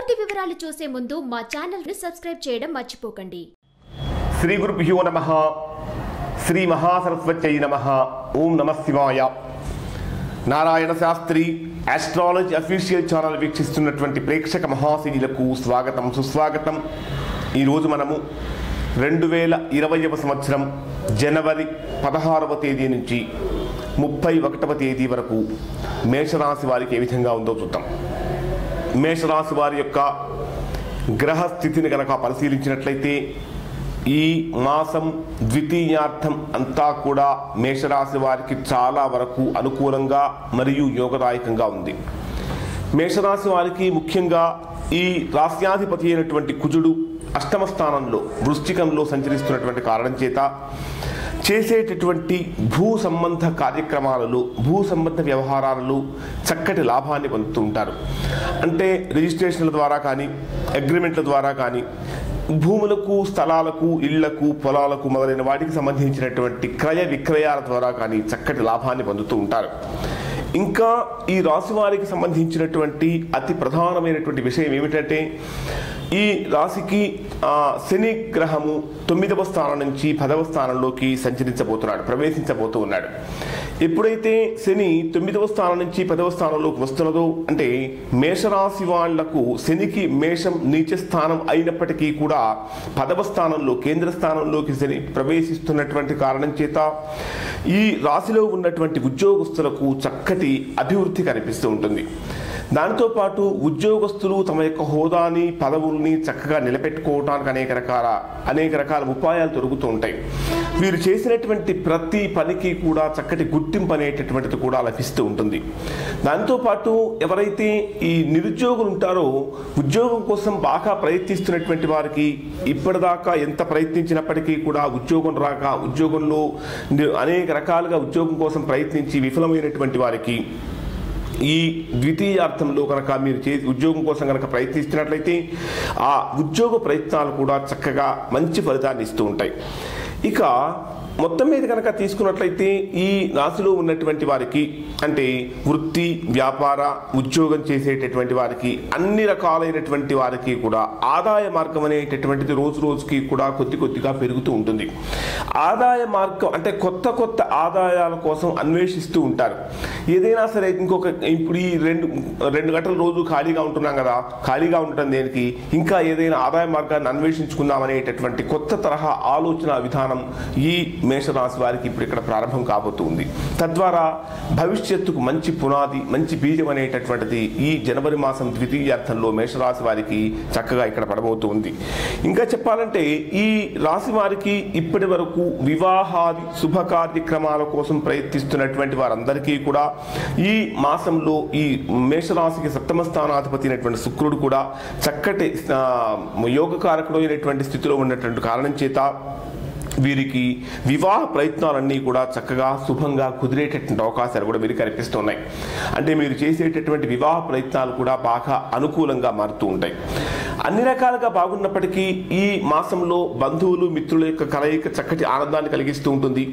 పూర్తి వివరాలు చూసే ముందు మా ఛానల్ ని సబ్స్క్రైబ్ చేయడం మర్చిపోకండి శ్రీ గురుభ్యో నమ శ్రీ మహాసరస్వత్యై నమ ఓం నమ శివాయ Narayana Shastri astrology official channel వీక్షిస్తున్నటువంటి ప్రేక్షక మహాశీలకు స్వాగతం సుస్వాగతం ఈరోజు మనము రెండు వేల ఇరవైవ సంవత్సరం జనవరి పదహారవ తేదీ నుంచి ముప్పై ఒకటవ తేదీ వరకు మేషరాశి వారికి ఏ విధంగా ఉందో చూద్దాం మేషరాశి వారి యొక్క గ్రహ స్థితిని కనుక పరిశీలించినట్లయితే ఈ మాసం ద్వితీయార్థం అంతా కూడా మేషరాశి వారికి చాలా వరకు అనుకూలంగా మరియు యోగదాయకంగా ఉంది మేషరాశి వారికి ముఖ్యంగా ఈ రాస్యాధిపతి అయినటువంటి కుజుడు అష్టమ స్థానంలో వృశ్చికంలో సంచరిస్తున్నటువంటి కారణం చేత చేసేటటువంటి భూ సంబంధ కార్యక్రమాలలో భూ సంబంధ వ్యవహారాలలో చక్కటి లాభాన్ని పొందుతూ ఉంటారు అంటే రిజిస్ట్రేషన్ల ద్వారా కానీ అగ్రిమెంట్ల ద్వారా కానీ భూములకు స్థలాలకు ఇళ్లకు పొలాలకు మొదలైన వాటికి సంబంధించినటువంటి క్రయ విక్రయాల ద్వారా కానీ చక్కటి లాభాన్ని పొందుతూ ఉంటారు ఇంకా ఈ రాశి వారికి సంబంధించినటువంటి అతి ప్రధానమైనటువంటి విషయం ఏమిటంటే ఈ రాశికి ఆ, శని గ్రహము తొమ్మిదవ స్థానం నుంచి పదవ స్థానంలోకి సంచరించబోతున్నాడు ప్రవేశించబోతూ ఉన్నాడు ఎప్పుడైతే శని తొమ్మిదవ స్థానం నుంచి పదవ స్థానంలోకి వస్తున్నదో అంటే మేషరాశి వాళ్లకు శనికి మేషం నీచ స్థానం అయినప్పటికీ కూడా పదవ స్థానంలో కేంద్ర స్థానంలోకి శని ప్రవేశిస్తున్నటువంటి కారణం చేత ఈ రాశిలో ఉన్నటువంటి ఉద్యోగస్తులకు చక్కటి అభివృద్ధి కనిపిస్తూ ఉంటుంది దానితో పాటు ఉద్యోగస్తులు తమ యొక్క హోదాని పదవుల్ని చక్కగా నిలబెట్టుకోవడానికి అనేక రకాల అనేక రకాల ఉపాయాలు దొరుకుతూ ఉంటాయి వీరు చేసినటువంటి ప్రతి పనికి కూడా చక్కటి గుర్తింపు అనేటటువంటిది కూడా లభిస్తూ ఉంటుంది దాంతో పాటు ఎవరైతే ఈ నిరుద్యోగులు ఉంటారో ఉద్యోగం కోసం బాగా ప్రయత్నిస్తున్నటువంటి వారికి ఇప్పటిదాకా ఎంత ప్రయత్నించినప్పటికీ కూడా ఉద్యోగం రాక ఉద్యోగంలో ని- అనేక రకాలుగా ఉద్యోగం కోసం ప్రయత్నించి విఫలమైనటువంటి వారికి ఈ ద్వితీయార్థంలో కనుక మీరు చే ఉద్యోగం కోసం కనుక ప్రయత్నిస్తున్నట్లయితే ఆ ఉద్యోగ ప్రయత్నాలు కూడా చక్కగా మంచి ఫలితాన్ని ఇస్తూ ఉంటాయి ఇక మొత్తం మీద కనుక తీసుకున్నట్లయితే ఈ రాశిలో ఉన్నటువంటి వారికి అంటే వృత్తి వ్యాపార ఉద్యోగం చేసేటటువంటి వారికి అన్ని రకాలైనటువంటి వారికి కూడా ఆదాయ మార్గం అనేటటువంటిది రోజు రోజుకి కూడా కొద్ది కొద్దిగా పెరుగుతూ ఉంటుంది ఆదాయ మార్గం అంటే కొత్త కొత్త ఆదాయాల కోసం అన్వేషిస్తూ ఉంటారు ఏదైనా సరే ఇంకొక ఇప్పుడు ఈ రెండు రెండు గంటల రోజు ఖాళీగా ఉంటున్నాం కదా ఖాళీగా ఉండటం దేనికి ఇంకా ఏదైనా ఆదాయ మార్గాన్ని అన్వేషించుకుందాం అనేటటువంటి కొత్త తరహా ఆలోచన విధానం ఈ మేషరాశి వారికి ఇప్పుడు ఇక్కడ ప్రారంభం కాబోతుంది తద్వారా భవిష్యత్తుకు మంచి పునాది మంచి బీజం అనేటటువంటిది ఈ జనవరి మాసం ద్వితీయార్థంలో మేషరాశి వారికి చక్కగా ఇక్కడ పడబోతూ ఉంది ఇంకా చెప్పాలంటే ఈ రాశి వారికి ఇప్పటి వరకు వివాహాది శుభ కార్యక్రమాల కోసం ప్రయత్నిస్తున్నటువంటి వారందరికీ కూడా ఈ మాసంలో ఈ మేషరాశికి సప్తమ స్థానాధిపతి అయినటువంటి శుక్రుడు కూడా చక్కటి ఆ, యోగకారకుడు అయినటువంటి స్థితిలో ఉన్నటువంటి కారణం చేత వీరికి వివాహ ప్రయత్నాలన్నీ కూడా చక్కగా శుభంగా కుదిరేటటువంటి అవకాశాలు కూడా వీరికి కనిపిస్తున్నాయి అంటే మీరు చేసేటటువంటి వివాహ ప్రయత్నాలు కూడా బాగా అనుకూలంగా మారుతూ ఉంటాయి అన్ని రకాలుగా బాగున్నప్పటికీ ఈ మాసంలో బంధువులు మిత్రుల యొక్క కలయిక చక్కటి ఆనందాన్ని కలిగిస్తూ ఉంటుంది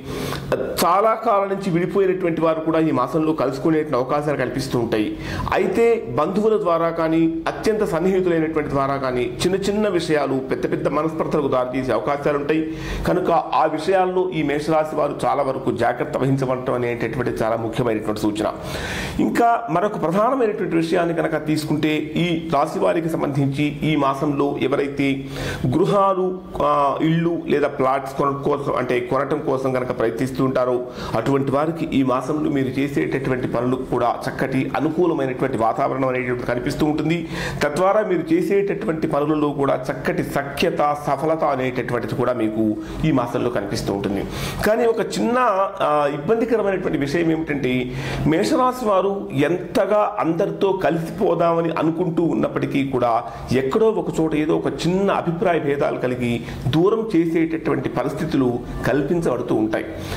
చాలా కాలం నుంచి విడిపోయినటువంటి వారు కూడా ఈ మాసంలో కలుసుకునే అవకాశాలు కనిపిస్తూ ఉంటాయి అయితే బంధువుల ద్వారా కానీ అత్యంత సన్నిహితులైనటువంటి ద్వారా కానీ చిన్న చిన్న విషయాలు పెద్ద పెద్ద మనస్పర్ధలకు దారితీసే అవకాశాలు ఉంటాయి కనుక ఆ విషయాల్లో ఈ మేషరాశి వారు చాలా వరకు జాగ్రత్త వహించబడటం అనేటటువంటి చాలా ముఖ్యమైనటువంటి సూచన ఇంకా మరొక ప్రధానమైనటువంటి విషయాన్ని కనుక తీసుకుంటే ఈ రాశి వారికి సంబంధించి ఈ మాసంలో ఎవరైతే గృహాలు ఆ, ఇళ్ళు లేదా ప్లాట్స్ కొన కోసం అంటే కొనటం కోసం కనుక ప్రయత్నిస్తూ ఉంటారో అటువంటి వారికి ఈ మాసంలో మీరు చేసేటటువంటి పనులు కూడా చక్కటి అనుకూలమైనటువంటి వాతావరణం అనేటువంటి కనిపిస్తూ ఉంటుంది తద్వారా మీరు చేసేటటువంటి పనులలో కూడా చక్కటి సఖ్యత సఫలత అనేటటువంటిది కూడా మీకు ఈ మాసంలో కనిపిస్తూ ఉంటుంది కానీ ఒక చిన్న ఆ, ఇబ్బందికరమైనటువంటి విషయం ఏమిటంటే మేషరాశి వారు ఎంతగా అందరితో కలిసిపోదామని అనుకుంటూ ఉన్నప్పటికీ కూడా ఎక్కడో ఒక చోట ఏదో ఒక చిన్న అభిప్రాయ భేదాలు కలిగి దూరం చేసేటటువంటి పరిస్థితులు కల్పించబడుతూ ఉంటాయి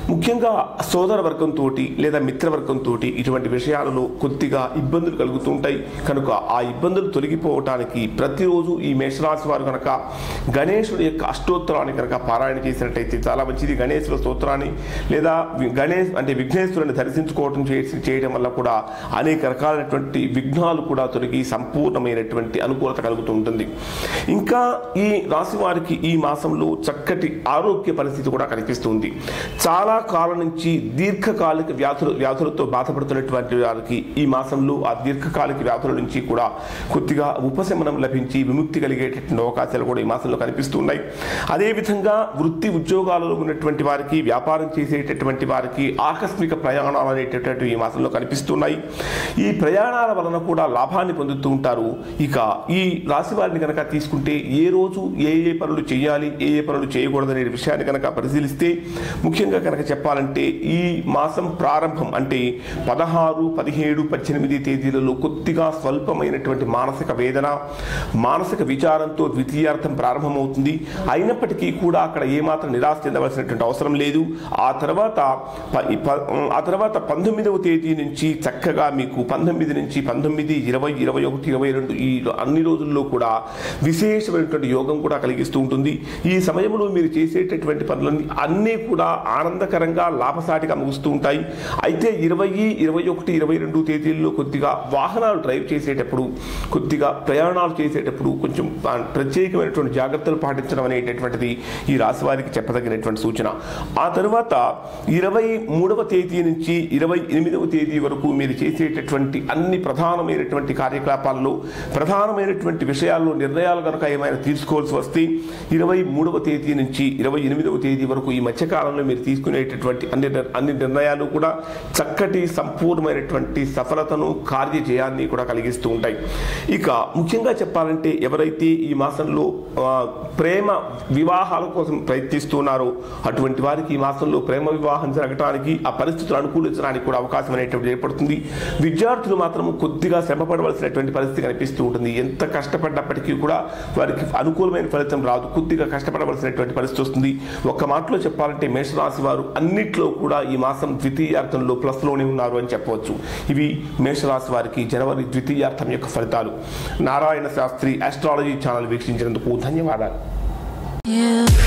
ముఖ్యంగా సోదర వర్గంతో లేదా మిత్రవర్గంతో ఇటువంటి విషయాలలో కొద్దిగా ఇబ్బందులు కలుగుతూ ఉంటాయి కనుక ఆ ఇబ్బందులు తొలగిపోవటానికి ప్రతిరోజు ఈ మేషరాశి వారు కనుక గణేశుడి యొక్క అష్టోత్తరాన్ని కనుక పారాయణ చేసినట్టయితే చాలా మంచిది గణేశుల స్తోత్రాన్ని లేదా వి- గణేష్ అంటే విఘ్నేశ్వరుని దర్శించుకోవటం చేసి చేయడం వల్ల కూడా అనేక రకాలైనటువంటి విఘ్నాలు కూడా తొలగి సంపూర్ణమైనటువంటి అనుకూలత కలుగుతూ ఉంటుంది ఇంకా ఈ రాశి వారికి ఈ మాసంలో చక్కటి ఆరోగ్య పరిస్థితి కూడా కనిపిస్తుంది చాలా కాలం నుంచి దీర్ఘకాలిక వ్యాధులు వ్యాధులతో బాధపడుతున్నటువంటి వారికి ఈ మాసంలో ఆ దీర్ఘకాలిక వ్యాధుల నుంచి కూడా కొద్దిగా ఉపశమనం లభించి విముక్తి కలిగేటటువంటి అవకాశాలు కూడా ఈ మాసంలో కనిపిస్తున్నాయి అదేవిధంగా వృత్తి ఉద్యోగాలలో ఉన్నటువంటి వారికి వ్యాపారం చేసేటటువంటి వారికి ఆకస్మిక ప్రయాణాలు అనేటటువంటి ఈ మాసంలో కనిపిస్తున్నాయి ఈ ప్రయాణాల వలన కూడా లాభాన్ని పొందుతూ ఉంటారు ఇక ఈ రాశి వారిని కనుక తీసుకుంటే ఏ రోజు ఏ ఏ పనులు చేయాలి ఏ ఏ పనులు చేయకూడదనే విషయాన్ని కనుక పరిశీలిస్తే ముఖ్యంగా కనుక చెప్పాలంటే ఈ మాసం ప్రారంభం అంటే పదహారు పదిహేడు పద్దెనిమిది తేదీలలో కొద్దిగా స్వల్పమైనటువంటి మానసిక వేదన మానసిక విచారంతో ద్వితీయార్థం ప్రారంభమవుతుంది అయినప్పటికీ కూడా అక్కడ ఏమాత్రం నిరాశ చెందవలసినటువంటి అవసరం లేదు ఆ తర్వాత ప- ఈ ప- ఆ తర్వాత పంతొమ్మిదవ తేదీ నుంచి చక్కగా మీకు పంతొమ్మిది నుంచి పంతొమ్మిది ఇరవై ఇరవై ఒకటి ఇరవై రెండు ఈ అన్ని రోజుల్లో కూడా విశేషమైనటువంటి యోగం కూడా కలిగిస్తూ ఉంటుంది ఈ సమయంలో మీరు చేసేటటువంటి పనులన్నీ అన్నీ కూడా ఆనందకరంగా లాభసాటిగా ముగుస్తూ ఉంటాయి అయితే ఇరవై ఇరవై ఒకటి ఇరవై రెండు తేదీల్లో కొద్దిగా వాహనాలు డ్రైవ్ చేసేటప్పుడు కొద్దిగా ప్రయాణాలు చేసేటప్పుడు కొంచెం ఆ, ప్రత్యేకమైనటువంటి జాగ్రత్తలు పాటించడం అనేటటువంటిది ఈ రాశి వారికి చెప్పదగినటువంటి సూచన ఆ తరువాత ఇరవై మూడవ తేదీ నుంచి ఇరవై ఎనిమిదవ తేదీ వరకు మీరు చేసేటటువంటి అన్ని ప్రధానమైనటువంటి కార్యకలాపాల్లో ప్రధానమైనటువంటి విషయాల్లో నిర్ణయాలు కనుక ఏమైనా తీసుకోవాల్సి వస్తే ఇరవై మూడవ తేదీ నుంచి ఇరవై ఎనిమిదవ తేదీ వరకు ఈ మధ్యకాలంలో మీరు తీసుకునేటటువంటి అన్ని నిర్- అన్ని నిర్ణయాలు కూడా చక్కటి సంపూర్ణమైనటువంటి సఫలతను కార్యజయాన్ని కూడా కలిగిస్తూ ఉంటాయి ఇక ముఖ్యంగా చెప్పాలంటే ఎవరైతే ఈ మాసంలో ఆ, ప్రేమ వివాహాల కోసం ప్రయత్నిస్తున్నారో అటువంటి వారికి ఈ మాసంలో ప్రేమ వివాహం జరగటానికి ఆ పరిస్థితులు అనుకూలించడానికి కూడా అవకాశం అనేటువంటి ఏర్పడుతుంది విద్యార్థులు మాత్రం కొద్దిగా శ్రమ పడవలసినటువంటి పరిస్థితి కనిపిస్తూ ఉంటుంది ఎంత కష్టపడ్డప్పటికీ కూడా వారికి అనుకూలమైన ఫలితం రాదు కొద్దిగా కష్టపడవలసినటువంటి పరిస్థితి వస్తుంది ఒక్క మాటలో చెప్పాలంటే మేషరాశి వారు అన్నిట్లో కూడా ఈ మాసం ద్వితీయార్థంలో ప్లస్లోనే ఉన్నారు అని చెప్పవచ్చు ఇవి మేషరాశి వారికి జనవరి ద్వితీయార్థం యొక్క ఫలితాలు నారాయణ శాస్త్రి ఆస్ట్రాలజీ ఛానల్ వీక్షించినందుకు ధన్యవాదాలు Yeah.